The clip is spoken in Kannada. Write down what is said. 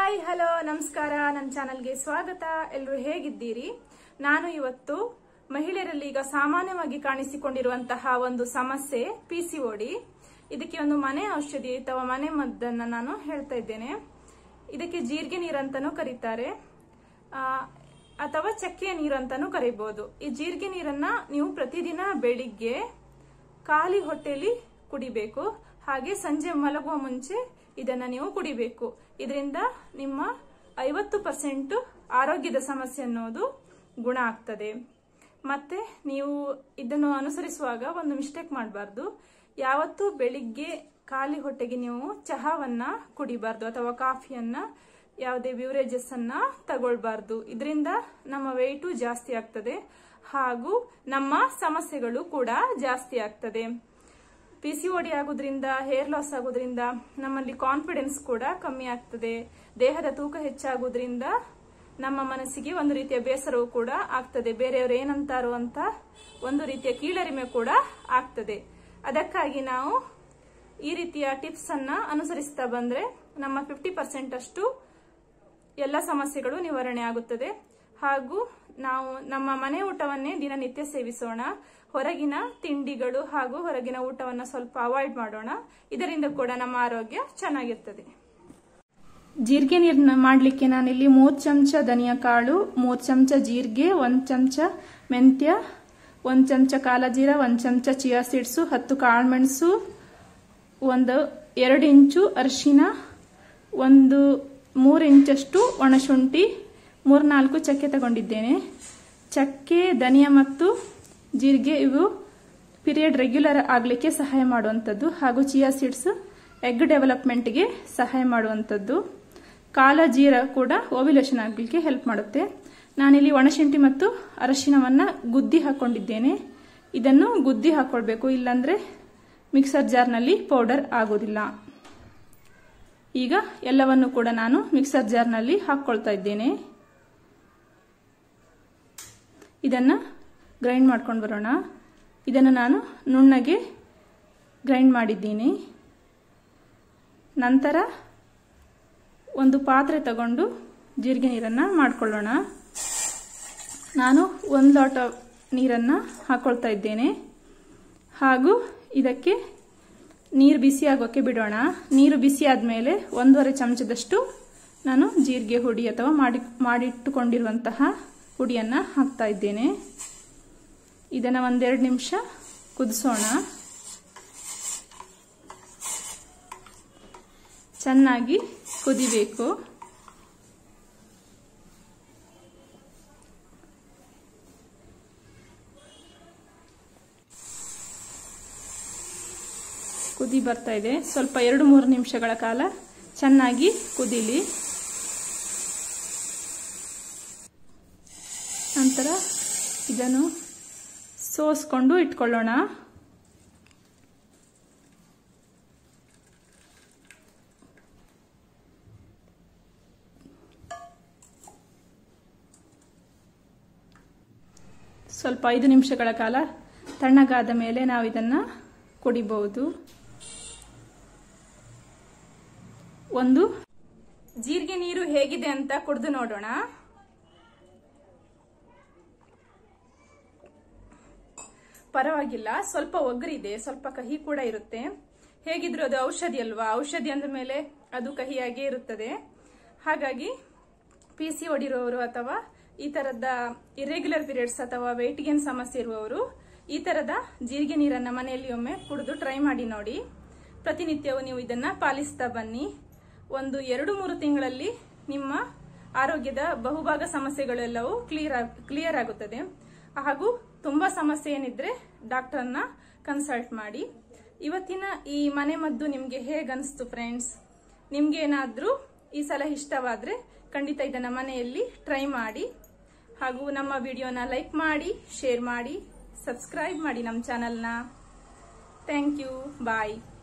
ಹಾಯ್ ಹಲೋ ನಮಸ್ಕಾರ ನನ್ನ ಚಾನಲ್ಗೆ ಸ್ವಾಗತ ಎಲ್ಲರೂ ಹೇಗಿದ್ದೀರಿ ನಾನು ಇವತ್ತು ಮಹಿಳೆಯರಲ್ಲಿ ಈಗ ಸಾಮಾನ್ಯವಾಗಿ ಕಾಣಿಸಿಕೊಂಡಿರುವಂತಹ ಒಂದು ಸಮಸ್ಯೆ ಪಿ ಸಿ ಓಡಿ ಇದಕ್ಕೆ ಒಂದು ಮನೆ ಔಷಧಿ ಅಥವಾ ಮನೆ ಮದ್ದನ್ನ ನಾನು ಹೇಳ್ತಾ ಇದ್ದೇನೆ ಇದಕ್ಕೆ ಜೀರಿಗೆ ನೀರಂತನೂ ಕರೀತಾರೆ ಆ, ಅಥವಾ ಚಕ್ಕೆಯ ನೀರಂತನೂ ಕರೀಬಹುದು ಈ ಜೀರಿಗೆ ನೀರನ್ನ ನೀವು ಪ್ರತಿದಿನ ಬೆಳಿಗ್ಗೆ ಖಾಲಿ ಹೊಟ್ಟೆಯಲ್ಲಿ ಕುಡಿಬೇಕು ಹಾಗೆ ಸಂಜೆ ಮಲಗುವ ಮುಂಚೆ ಇದನ್ನ ನೀವು ಕುಡಿಬೇಕು ಇದರಿಂದ ನಿಮ್ಮ ಐವತ್ತು ಪರ್ಸೆಂಟ್ ಆರೋಗ್ಯದ ಸಮಸ್ಯೆ ಅನ್ನೋದು ಗುಣ ಆಗ್ತದೆ ಮತ್ತೆ ನೀವು ಇದನ್ನು ಅನುಸರಿಸುವಾಗ ಒಂದು ಮಿಸ್ಟೇಕ್ ಮಾಡಬಾರ್ದು ಯಾವತ್ತೂ ಬೆಳಿಗ್ಗೆ ಖಾಲಿ ಹೊಟ್ಟೆಗೆ ನೀವು ಚಹಾವನ್ನ ಕುಡಿಬಾರ್ದು ಅಥವಾ ಕಾಫಿಯನ್ನ ಯಾವುದೇ ಬ್ಯೂರೇಜಸ್ ಅನ್ನ ತಗೊಳ್ಬಾರ್ದು ಇದರಿಂದ ನಮ್ಮ ವೆಯ್ಟು ಜಾಸ್ತಿ ಆಗ್ತದೆ ಹಾಗೂ ನಮ್ಮ ಸಮಸ್ಯೆಗಳು ಕೂಡ ಜಾಸ್ತಿ ಆಗ್ತದೆ ಪಿ ಸಿ ಓಡಿ ಆಗೋದ್ರಿಂದ ಹೇರ್ ಲಾಸ್ ಆಗೋದ್ರಿಂದ ನಮ್ಮಲ್ಲಿ ಕಾನ್ಫಿಡೆನ್ಸ್ ಕೂಡ ಕಮ್ಮಿ ಆಗ್ತದೆ ದೇಹದ ತೂಕ ಹೆಚ್ಚಾಗೋದ್ರಿಂದ ನಮ್ಮ ಮನಸ್ಸಿಗೆ ಒಂದು ರೀತಿಯ ಬೇಸರವು ಕೂಡ ಆಗ್ತದೆ ಬೇರೆಯವರು ಏನಂತಾರೋ ಅಂತ ಒಂದು ರೀತಿಯ ಕೀಳರಿಮೆ ಕೂಡ ಆಗ್ತದೆ ಅದಕ್ಕಾಗಿ ನಾವು ಈ ರೀತಿಯ ಟಿಪ್ಸ್ ಅನ್ನ ಅನುಸರಿಸ್ತಾ ಬಂದ್ರೆ ನಮ್ಮ ಫಿಫ್ಟಿ ಪರ್ಸೆಂಟ್ ಅಷ್ಟು ಎಲ್ಲ ಸಮಸ್ಯೆಗಳು ನಿವಾರಣೆ ಆಗುತ್ತದೆ ಹಾಗೂ ನಾವು ನಮ್ಮ ಮನೆ ಊಟವನ್ನೇ ದಿನನಿತ್ಯ ಸೇವಿಸೋಣ ಹೊರಗಿನ ತಿಂಡಿಗಳು ಹಾಗೂ ಹೊರಗಿನ ಊಟವನ್ನ ಸ್ವಲ್ಪ ಅವಾಯ್ಡ್ ಮಾಡೋಣ ಇದರಿಂದ ಕೂಡ ನಮ್ಮ ಆರೋಗ್ಯ ಚೆನ್ನಾಗಿರ್ತದೆ ಜೀರಿಗೆ ನೀರನ್ನ ಮಾಡಲಿಕ್ಕೆ ನಾನಿಲ್ಲಿ ಮೂರು ಚಮಚ ಧನಿಯಾ ಕಾಳು ಮೂರು ಚಮಚ ಜೀರಿಗೆ ಒಂದು ಚಮಚ ಮೆಂತ್ಯ ಒಂದು ಚಮಚ ಕಾಲಜೀರ ಒಂದು ಚಮಚ ಚಿಯಾ ಸೀಡ್ಸು ಹತ್ತು ಕಾಳುಮೆಣಸು ಒಂದು ಎರಡು ಇಂಚು ಅರಿಶಿನ ಒಂದು ಮೂರು ಇಂಚಷ್ಟು ಒಣಶುಂಠಿ ಮೂರ್ನಾಲ್ಕು ಚಕ್ಕೆ ತಗೊಂಡಿದ್ದೇನೆ ಚಕ್ಕೆ ಧನಿಯಾ ಮತ್ತು ಜೀರಿಗೆ ಇವು ಪೀರಿಯಡ್ ರೆಗ್ಯುಲರ್ ಆಗಲಿಕ್ಕೆ ಸಹಾಯ ಮಾಡುವಂಥದ್ದು ಹಾಗೂ ಚಿಯಾ ಸೀಡ್ಸ್ ಎಗ್ ಡೆವಲಪ್ಮೆಂಟ್ಗೆ ಸಹಾಯ ಮಾಡುವಂಥದ್ದು ಕಾಲ ಜೀರ ಕೂಡ ಓವ್ಯುಲೇಷನ್ ಆಗಲಿಕ್ಕೆ ಹೆಲ್ಪ್ ಮಾಡುತ್ತೆ ನಾನಿಲ್ಲಿ ಒಣಶುಂಠಿ ಮತ್ತು ಅರಶಿನವನ್ನ ಗುದ್ದಿ ಹಾಕೊಂಡಿದ್ದೇನೆ ಇದನ್ನು ಗುದ್ದಿ ಹಾಕೊಳ್ಬೇಕು ಇಲ್ಲಾಂದ್ರೆ ಮಿಕ್ಸರ್ ಜಾರ್ನಲ್ಲಿ ಪೌಡರ್ ಆಗೋದಿಲ್ಲ ಈಗ ಎಲ್ಲವನ್ನು ಕೂಡ ನಾನು ಮಿಕ್ಸರ್ ಜಾರ್ನಲ್ಲಿ ಹಾಕ್ಕೊಳ್ತಾ ಇದ್ದೇನೆ ಇದನ್ನು ಗ್ರೈಂಡ್ ಮಾಡ್ಕೊಂಡು ಬರೋಣ ಇದನ್ನು ನಾನು ನುಣ್ಣಗೆ ಗ್ರೈಂಡ್ ಮಾಡಿದ್ದೀನಿ ನಂತರ ಒಂದು ಪಾತ್ರೆ ತಗೊಂಡು ಜೀರಿಗೆ ನೀರನ್ನು ಮಾಡ್ಕೊಳ್ಳೋಣ ನಾನು ಒಂದು ಲೋಟ ನೀರನ್ನು ಹಾಕ್ಕೊಳ್ತಾ ಇದ್ದೇನೆ ಹಾಗೂ ಇದಕ್ಕೆ ನೀರು ಬಿಸಿ ಆಗೋಕ್ಕೆ ಬಿಡೋಣ ನೀರು ಬಿಸಿ ಆದಮೇಲೆ ಒಂದೂವರೆ ಚಮಚದಷ್ಟು ನಾನು ಜೀರಿಗೆ ಹುಡಿ ಅಥವಾ ಮಾಡಿ ಮಾಡಿಟ್ಟುಕೊಂಡಿರುವಂತಹ ಹುಡಿಯನ್ನು ಹಾಕ್ತಾ ಇದ್ದೇನೆ ಇದನ್ನು ಒಂದೆರಡು ನಿಮಿಷ ಕುದಿಸೋಣ ಚೆನ್ನಾಗಿ ಕುದಿಬೇಕು ಕುದಿ ಬರ್ತಾ ಇದೆ ಸ್ವಲ್ಪ ಎರಡು ಮೂರು ನಿಮಿಷಗಳ ಕಾಲ ಚೆನ್ನಾಗಿ ಕುದಿಲಿ ನಂತರ ಇದನ್ನು ಸೋಸ್ಕೊಂಡು ಇಟ್ಕೊಳ್ಳೋಣ ಸ್ವಲ್ಪ ಐದು ನಿಮಿಷಗಳ ಕಾಲ ತಣ್ಣಗಾದ ಮೇಲೆ ನಾವು ಇದನ್ನ ಕುಡಿಬಹುದು ಒಂದು ಜೀರಿಗೆ ನೀರು ಹೇಗಿದೆ ಅಂತ ಕುಡಿದು ನೋಡೋಣ ಪರವಾಗಿಲ್ಲ ಸ್ವಲ್ಪ ಒಗ್ಗರಿದೆ ಸ್ವಲ್ಪ ಕಹಿ ಕೂಡ ಇರುತ್ತೆ ಹೇಗಿದ್ರು ಅದು ಔಷಧಿ ಅಲ್ವಾ ಔಷಧಿ ಅಂದ ಮೇಲೆ ಅದು ಕಹಿಯಾಗೇ ಇರುತ್ತದೆ ಹಾಗಾಗಿ ಪಿ ಸಿ ಹೊಡಿರುವವರು ಅಥವಾ ಈ ತರದ ಇರೆಗ್ಯುಲರ್ ಪೀರಿಯಡ್ಸ್ ಅಥವಾ ವೆಯ್ಟ್ ಗೇನ್ ಸಮಸ್ಯೆ ಇರುವವರು ಈ ತರದ ಜೀರಿಗೆ ನೀರನ್ನ ಮನೆಯಲ್ಲಿ ಒಮ್ಮೆ ಕುಡಿದು ಟ್ರೈ ಮಾಡಿ ನೋಡಿ ಪ್ರತಿನಿತ್ಯವೂ ನೀವು ಇದನ್ನ ಪಾಲಿಸ್ತಾ ಬನ್ನಿ ಒಂದು ಎರಡು ಮೂರು ತಿಂಗಳಲ್ಲಿ ನಿಮ್ಮ ಆರೋಗ್ಯದ ಬಹುಭಾಗ ಸಮಸ್ಯೆಗಳೆಲ್ಲವೂ ಕ್ಲಿಯರ್ ಕ್ಲಿಯರ್ ಆಗುತ್ತದೆ ಹಾಗೂ ತುಂಬಾ ಸಮಸ್ಯೆ ಏನಿದ್ರೆ ಡಾಕ್ಟರ್ನ ಕನ್ಸಲ್ಟ್ ಮಾಡಿ ಇವತ್ತಿನ ಈ ಮನೆ ಮದ್ದು ನಿಮ್ಗೆ ಹೇಗನ್ಸ್ತು ಫ್ರೆಂಡ್ಸ್ ನಿಮ್ಗೆ ಏನಾದ್ರೂ ಈ ಸಲ ಇಷ್ಟವಾದ್ರೆ ಖಂಡಿತ ಇದನ್ನ ಮನೆಯಲ್ಲಿ ಟ್ರೈ ಮಾಡಿ ಹಾಗೂ ನಮ್ಮ ವಿಡಿಯೋನ ಲೈಕ್ ಮಾಡಿ ಶೇರ್ ಮಾಡಿ ಸಬ್ಸ್ಕ್ರೈಬ್ ಮಾಡಿ ನಮ್ಮ ಚಾನಲ್ನ ಥ್ಯಾಂಕ್ ಯು ಬಾಯ್